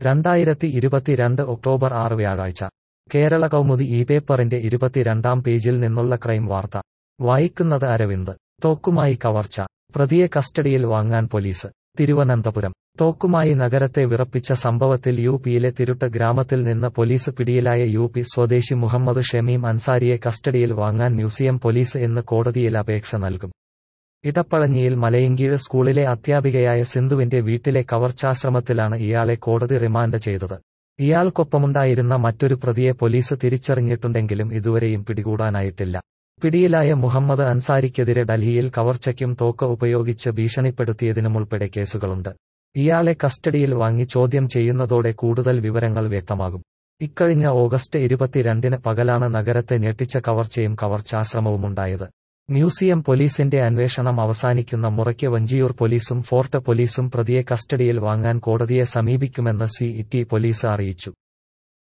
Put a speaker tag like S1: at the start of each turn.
S1: രണ്ടായിരത്തി ഇരുപത്തിരണ്ട് ഒക്ടോബർ ആറ് വ്യാഴാഴ്ച കേരള കൗമുദി ഈ പേപ്പറിന്റെ ഇരുപത്തിരണ്ടാം പേജിൽ നിന്നുള്ള ക്രൈം വാർത്ത വായിക്കുന്നത് അരവിന്ദ് തോക്കുമായി കവർച്ച പ്രതിയെ കസ്റ്റഡിയിൽ വാങ്ങാൻ പോലീസ് തിരുവനന്തപുരം തോക്കുമായി നഗരത്തെ വിറപ്പിച്ച സംഭവത്തിൽ യു പിയിലെ തിരുട്ട് ഗ്രാമത്തിൽ നിന്ന് പോലീസ് പിടിയിലായ യു പി സ്വദേശി മുഹമ്മദ് ഷമീം അൻസാരിയെ കസ്റ്റഡിയിൽ വാങ്ങാൻ മ്യൂസിയം പോലീസ് ഇന്ന് കോടതിയിൽ അപേക്ഷ നൽകും ഇടപ്പഴഞ്ഞിയിൽ മലയങ്കീഴ് സ്കൂളിലെ അധ്യാപികയായ സിന്ധുവിന്റെ വീട്ടിലെ കവർച്ചാശ്രമത്തിലാണ് ഇയാളെ കോടതി റിമാൻഡ് ചെയ്തത് ഇയാൾക്കൊപ്പമുണ്ടായിരുന്ന മറ്റൊരു പ്രതിയെ പോലീസ് തിരിച്ചറിഞ്ഞിട്ടുണ്ടെങ്കിലും ഇതുവരെയും പിടികൂടാനായിട്ടില്ല പിടിയിലായ മുഹമ്മദ് അൻസാരിക്കെതിരെ ഡൽഹിയിൽ കവർച്ചയ്ക്കും തോക്ക് ഉപയോഗിച്ച് ഭീഷണിപ്പെടുത്തിയതിനുമുൾപ്പെടെ കേസുകളുണ്ട് ഇയാളെ കസ്റ്റഡിയിൽ വാങ്ങി ചോദ്യം ചെയ്യുന്നതോടെ കൂടുതൽ വിവരങ്ങൾ വ്യക്തമാകും ഇക്കഴിഞ്ഞ ഓഗസ്റ്റ് ഇരുപത്തിരണ്ടിന് പകലാണ് നഗരത്തെ ഞെട്ടിച്ച കവർച്ചയും കവർച്ചാശ്രമവുമുണ്ടായത് മ്യൂസിയം പോലീസിന്റെ അന്വേഷണം അവസാനിക്കുന്ന മുറയ്ക്ക് വഞ്ചിയൂർ പോലീസും ഫോർട്ട് പോലീസും പ്രതിയെ കസ്റ്റഡിയിൽ വാങ്ങാൻ കോടതിയെ സമീപിക്കുമെന്ന് സി പോലീസ് അറിയിച്ചു